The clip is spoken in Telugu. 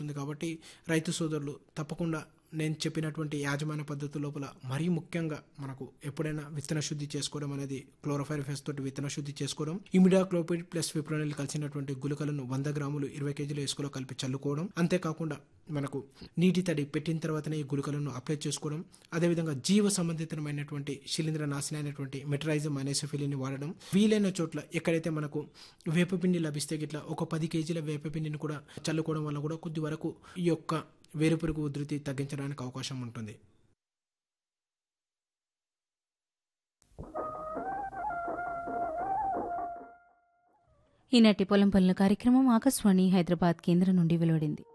వస్తుంది కాబట్టి రైతు సోదరులు తప్పకుండా నేను చెప్పినటువంటి యాజమాన్య పద్ధతి లోపల మరీ ముఖ్యంగా మనకు ఎప్పుడైనా విత్తన శుద్ధి చేసుకోవడం అనేది క్లోరోఫైరిఫెస్ తోటి విత్తన శుద్ధి చేసుకోవడం ఇమిడా క్లోపిడ్ ప్లస్ ఫిప్రోనిల్ కలిసినటువంటి గుళికలను వంద గ్రాములు ఇరవై కేజీల ఇసుకలో కలిపి చల్లుకోవడం అంతేకాకుండా మనకు నీటి తడి పెట్టిన తర్వాతనే ఈ గుళికలను అప్లై చేసుకోవడం అదేవిధంగా జీవ సంబంధితమైనటువంటి శిలీంద్ర నాశనం అయినటువంటి మెటరైజం అనేసోఫిలిని వాడడం వీలైన చోట్ల ఎక్కడైతే మనకు వేపపిండి లభిస్తే గిట్లా ఒక పది కేజీల వేపపిండిని కూడా చల్లుకోవడం వల్ల కూడా కొద్ది వరకు ఈ యొక్క వేరుపురుగు ఉధృతి తగ్గించడానికి అవకాశం ఉంటుంది ఈనాటి పొలం పనుల కార్యక్రమం ఆకాశవాణి హైదరాబాద్ కేంద్రం నుండి వెలువడింది